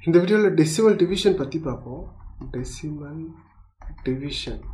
இந்த வீடியோவில் decimal division பற்றி பார்ப்போம் decimal division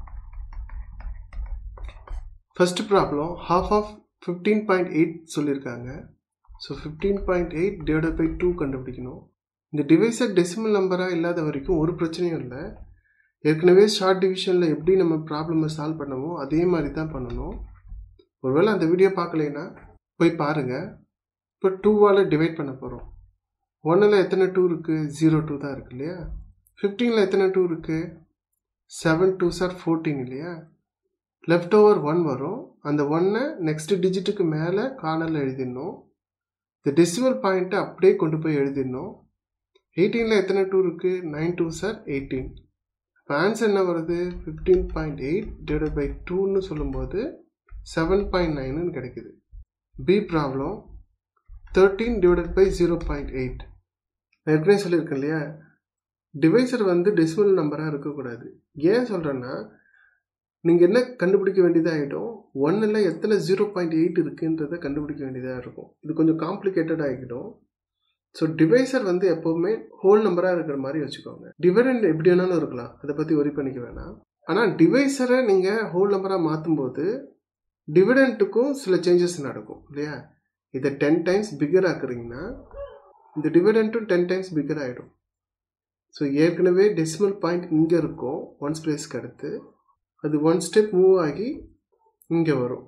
first problem half of fifteen point eight சொல்லியிருக்காங்க so fifteen point eight divide by two கண்டுபிடிக்கணும் இந்த டிவைஸர் டெசிமல் நம்பராக இல்லாத வரைக்கும் ஒரு பிரச்சனையும் இல்லை ஏற்கனவே ஷார்ட் டிவிஷனில் எப்படி நம்ம ப்ராப்ளமை சால்வ் பண்ணமோ அதே மாதிரி தான் பண்ணணும் ஒருவேளை அந்த வீடியோ பார்க்கலைன்னா போய் பாருங்கள் இப்போ டூவால் டிவைட் பண்ண போகிறோம் ஒன்னில் எத்தனை டூ இருக்குது ஜீரோ டூ தான் இருக்கு இல்லையா ஃபிஃப்டீனில் எத்தனை டூ இருக்குது செவன் டூ சார் ஃபோர்டீன் இல்லையா லெஃப்ட் ஓவர் ஒன் வரும் அந்த ஒன்னை நெக்ஸ்ட் டிஜிட்டுக்கு மேலே கார்னரில் எழுதிடணும் இந்த டெசிமல் பாயிண்ட்டை அப்படியே கொண்டு போய் எழுதிடணும் எயிட்டீனில் எத்தனை டூ இருக்குது நைன் டூ சார் எயிட்டீன் இப்போ ஆன்சர் என்ன வருது fifteen point eight divide by டூன்னு சொல்லும்போது செவன் பாயிண்ட் நைனுன்னு கிடைக்குது B problem thirteen divided by zero point eight நான் ஏற்கனவே சொல்லியிருக்கேன் இல்லையா டிவைசர் வந்து டெசிமல் நம்பராக இருக்கக்கூடாது ஏன் சொல்கிறேன்னா நீங்கள் என்ன கண்டுபிடிக்க வேண்டியதாக ஆகிடும் ஒன்னில் எத்தனை ஜீரோ பாயிண்ட் எயிட் இருக்குன்றதை கண்டுபிடிக்க வேண்டியதாக இருக்கும் இது கொஞ்சம் காம்ப்ளிகேட்டட் ஆகிடும் ஸோ டிவைசர் வந்து எப்போவுமே ஹோல் நம்பராக இருக்கிற மாதிரி வச்சுக்கோங்க டிவைடண்ட் எப்படி வேணாலும் இருக்கலாம் அதை பற்றி ஒரி பண்ணிக்க வேணாம் ஆனால் டிவைசரை நீங்கள் ஹோல் நம்பராக மாற்றும் போது டிவிடெண்ட்டுக்கும் சில சேஞ்சஸ் நடக்கும் இல்லையா இதை டென் டைம்ஸ் பிகர் ஆக்குறீங்கன்னா இந்த டிவிடெண்ட்டும் டென் டைம்ஸ் பிகர் ஆகிடும் ஸோ ஏற்கனவே டெசிமல் பாயிண்ட் இங்கே இருக்கும் ஒன்ஸ் பிளேஸ்க்கு அடுத்து அது ஒன் ஸ்டெப் மூவ் ஆகி இங்கே வரும்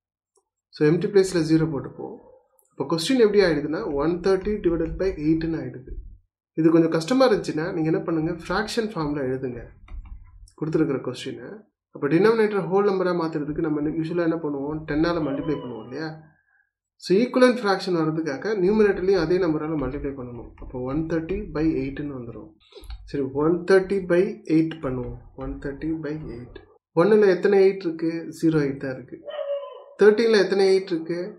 ஸோ எம்டி பிளேஸில் ஜீரோ போட்டுப்போம் இப்போ கொஸ்டின் எப்படி ஆகிடுதுன்னா ஒன் தேர்ட்டி டிவைடட் பை எயிட்டுன்னு ஆகிடுது இது கொஞ்சம் கஷ்டமாக இருந்துச்சுன்னா நீங்கள் என்ன பண்ணுங்கள் ஃப்ராக்ஷன் ஃபார்மில் எழுதுங்க கொடுத்துருக்குற கொஸ்டினை அப்போ டினாமினேட்டர் ஹோல் நம்பராக மாற்றுறதுக்கு நம்ம யூஸ்வலாக என்ன பண்ணுவோம் டென்னால் மல்டிப்ளை பண்ணுவோம் இல்லையா ஸோ ஈக்குவலன் ஃப்ராக்ஷன் வர்றதுக்காக நியூமினேட்டர்லேயும் அதே நம்பரால் மல்டிப்ளை பண்ணணும் அப்போ ஒன் தேர்ட்டி பை எயிட்டுன்னு வந்துடும் சரி ஒன் தேர்ட்டி பை எயிட் பண்ணுவோம் ஒன் தேர்ட்டி பை எயிட் ஒன்னில் எத்தனை எயிட் இருக்குது ஜீரோ எயிட் தான் இருக்குது தேர்ட்டீனில் எத்தனை எயிட் இருக்குது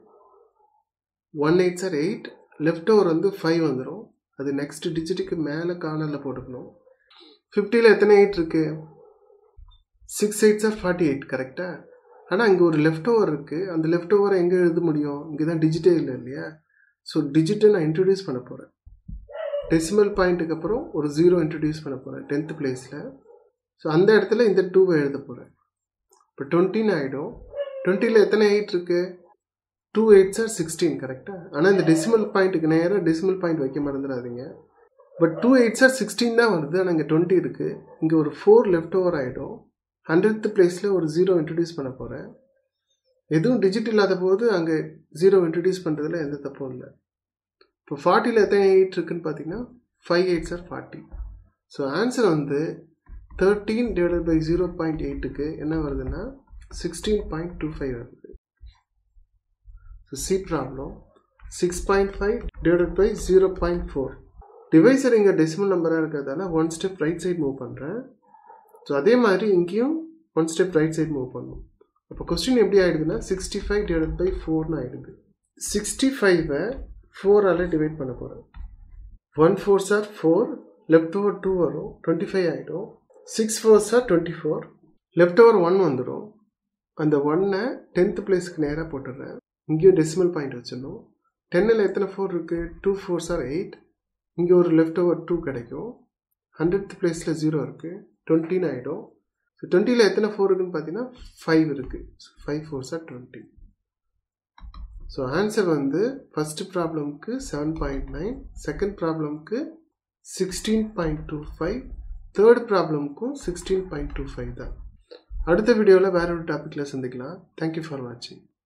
one eight are eight left over வந்து ஃபைவ் வந்துடும் அது நெக்ஸ்ட் டிஜிட்டுக்கு மேலே கார்னரில் போட்டுக்கணும் ஃபிஃப்டியில் எத்தனை எயிட் இருக்குது six eight are forty eight கரெக்டாக ஆனால் இங்கே ஒரு லெஃப்ட் ஓவர் இருக்குது அந்த லெஃப்ட் ஓவரை எங்கே எழுத முடியும் இங்கே தான் டிஜிட்டே இல்லை இல்லையா ஸோ டிஜிட்டை நான் இன்ட்ரடியூஸ் பண்ண போகிறேன் டெசிமல் பாயிண்ட்டுக்கு அப்புறம் ஒரு ஜீரோ இன்ட்ரடியூஸ் பண்ண போகிறேன் டென்த் பிளேஸில் ஸோ அந்த இடத்துல இந்த டூவை எழுத போகிறேன் இப்போ டுவெண்ட்டின்னு ஆகிடும் டுவெண்ட்டியில் எத்தனை எயிட் இருக்குது டூ எயிட் சார் சிக்ஸ்டீன் கரெக்டாக ஆனால் இந்த டெசிமல் பாயிண்ட்டுக்கு நேராக டெசிமல் பாயிண்ட் வைக்க மறந்துடாதீங்க but two eight are sixteen தான் வருது ஆனால் இங்கே டுவெண்ட்டி இருக்குது இங்கே ஒரு ஃபோர் லெஃப்ட் ஓவர் ஆகிடும் ஹண்ட்ரட் பிளேஸில் ஒரு ஜீரோ இன்ட்ரடியூஸ் பண்ண போகிறேன் எதுவும் டிஜிட் இல்லாத போது அங்கே ஜீரோ இன்ட்ரடியூஸ் பண்ணுறதுல எந்த தப்பும் இல்லை இப்போ ஃபார்ட்டியில் எத்தனை எயிட் இருக்குன்னு பார்த்தீங்கன்னா five eight are forty so answer வந்து thirteen divided by zero point எயிட்டுக்கு என்ன வருதுன்னா சிக்ஸ்டீன் பாயிண்ட் டூ ஃபைவ் வருது so C problem six point five divided by zero point four divisor இங்கே டெசிமல் நம்பராக இருக்கிறதால one step right side move பண்ணுறேன் so அதே மாதிரி இங்கேயும் one step right side move பண்ணும் அப்போ கொஸ்டின் எப்படி ஆகிடுதுன்னா சிக்ஸ்டி ஃபைவ் டிவைட் பை ஃபோர்னு ஆகிடுது சிக்ஸ்டி ஃபைவை ஃபோரால் டிவைட் பண்ண போகிறேன் one four are four left over two வரும் டுவெண்ட்டி ஃபைவ் ஆகிடும் six four are twenty four left over one வந்துடும் அந்த ஒன்னை டென்த்து பிளேஸ்க்கு நேராக போட்டுடுறேன் இங்கேயும் டெசிமல் பாயிண்ட் வச்சிடணும் டென்னில் எத்தனை ஃபோர் இருக்குது டூ ஃபோர் சார் எயிட் இங்கே ஒரு லெஃப்ட் ஓவர் டூ கிடைக்கும் ஹண்ட்ரட் பிளேஸில் ஜீரோ இருக்குது டுவெண்ட்டின்னு ஆகிடும் ஸோ டுவெண்ட்டியில் எத்தனை ஃபோர் இருக்குன்னு பார்த்தீங்கன்னா ஃபைவ் இருக்குது so five four are twenty so answer வந்து ஃபஸ்ட்டு ப்ராப்ளம்க்கு செவன் பாயிண்ட் நைன் செகண்ட் ப்ராப்ளம்க்கு sixteen point two five third ப்ராப்ளம்க்கும் சிக்ஸ்டீன் பாயிண்ட் டூ ஃபைவ் தான் அடுத்த வீடியோவில் வேற ஒரு டாப்பிக்கில் சந்திக்கலாம் தேங்க்யூ ஃபார் வாட்சிங்